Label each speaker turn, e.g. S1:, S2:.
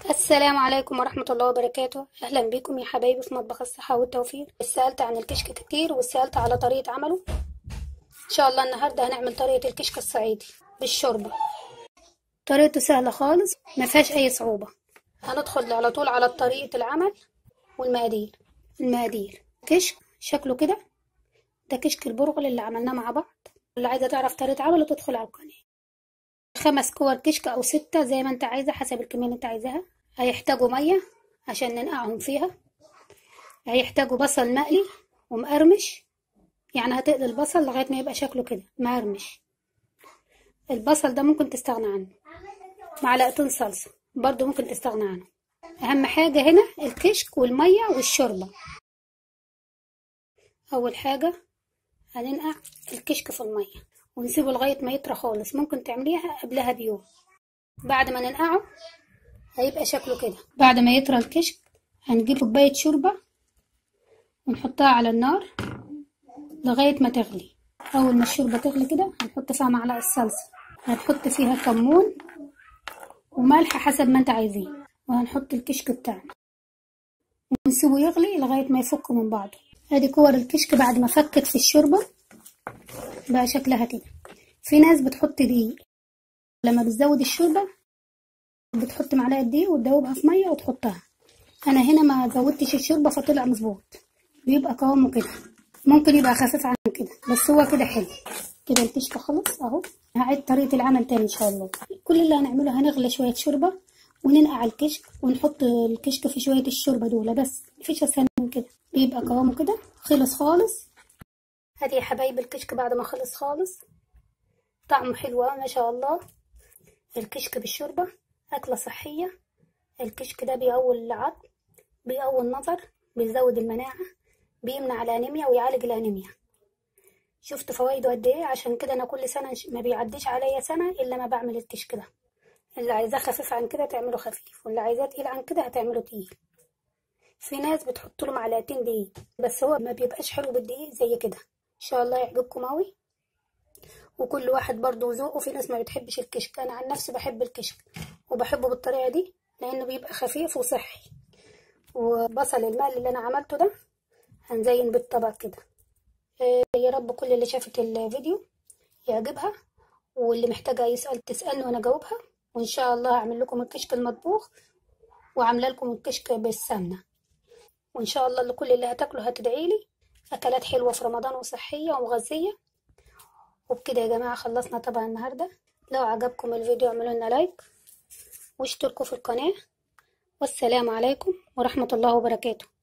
S1: السلام عليكم ورحمة الله وبركاته أهلا بكم يا حبايبي في مطبخ الصحة والتوفير سألت عن الكشك كتير وسألت على طريقة عمله إن شاء الله النهاردة هنعمل طريقة الكشك الصعيدي بالشوربة طريقته سهلة خالص ما فيهاش أي صعوبة هندخل على طول على طريقة العمل والمقادير المقادير كشك شكله كده ده كشك البرغل اللي عملناه مع بعض اللي عايزة تعرف طريقة عمله تدخل على القناة خمس كور كشك أو ستة زي ما انت عايزة حسب الكمية اللي انت عايزاها هيحتاجوا مية عشان ننقعهم فيها هيحتاجوا بصل مقلي ومقرمش يعني هتقلي البصل لغاية ما يبقى شكله كده مقرمش البصل ده ممكن تستغنى عنه معلقتين صلصة برضو ممكن تستغنى عنه أهم حاجة هنا الكشك والمية والشوربة أول حاجة هننقع الكشك في المية ونسيبه لغاية ما يطرى خالص ممكن تعمليها قبلها بيوم بعد ما ننقعه هيبقى شكله كده بعد ما يطرى الكشك هنجيب كوباية شوربة ونحطها على النار لغاية ما تغلي أول ما الشوربة تغلي كده هنحط فيها معلقة صلصة هنحط فيها كمون وملح حسب ما انت عايزين وهنحط الكشك بتاعنا ونسيبه يغلي لغاية ما يفك من بعضه ادي كور الكشك بعد ما فكت في الشوربة بقى شكلها كده في ناس بتحط دقيق لما بتزود الشوربة بتحط معلقة دقيق وتدوبها في مية وتحطها انا هنا ما زودتش الشوربة فطلع مظبوط بيبقى قوامه كده ممكن يبقى خفيف عن كده بس هو كده حلو كده الكشك خلص اهو هعيد طريقة العمل تاني ان شاء الله كل اللي هنعمله هنغلي شوية شوربة وننقع الكشك ونحط الكشك في شوية الشوربة دول بس مفيش اسهل من كده بيبقى قوامه كده خلص خالص هاتي يا حبايبي الكشك بعد ما خلص خالص طعمه حلو ما شاء الله الكشك بالشوربة أكلة صحية الكشك ده بيقوي العظم بيقوي النظر بيزود المناعة بيمنع الأنيميا ويعالج الأنيميا شفت فوائده قد ايه عشان كده انا كل سنة ما بيعديش عليا سنة الا ما بعمل الكشك ده اللي عايزاه خفيف عن كده تعمله خفيف واللي عايزاه تقيل عن كده هتعمله تقيل في ناس بتحط له معلقتين دقيق بس هو ما بيبقاش حلو بالدقيق زي كده ان شاء الله يعجبكم اوي وكل واحد برضه ذوقه في ناس ما بتحبش الكشك انا عن نفسي بحب الكشك وبحبه بالطريقه دي لانه بيبقى خفيف وصحي وبصل المقلي اللي انا عملته ده هنزين بالطبق كده يا رب كل اللي شافت الفيديو يعجبها واللي محتاجه يسال تسالني وانا اجاوبها وان شاء الله هعمل لكم الكشك المطبوخ وعامله لكم الكشك بالسمنه وان شاء الله لكل اللي هتاكله هتدعي لي اكلات حلوه في رمضان وصحيه ومغذيه وبكده يا جماعه خلصنا طبعا النهارده لو عجبكم الفيديو اعملوا لنا لايك واشتركوا في القناه والسلام عليكم ورحمه الله وبركاته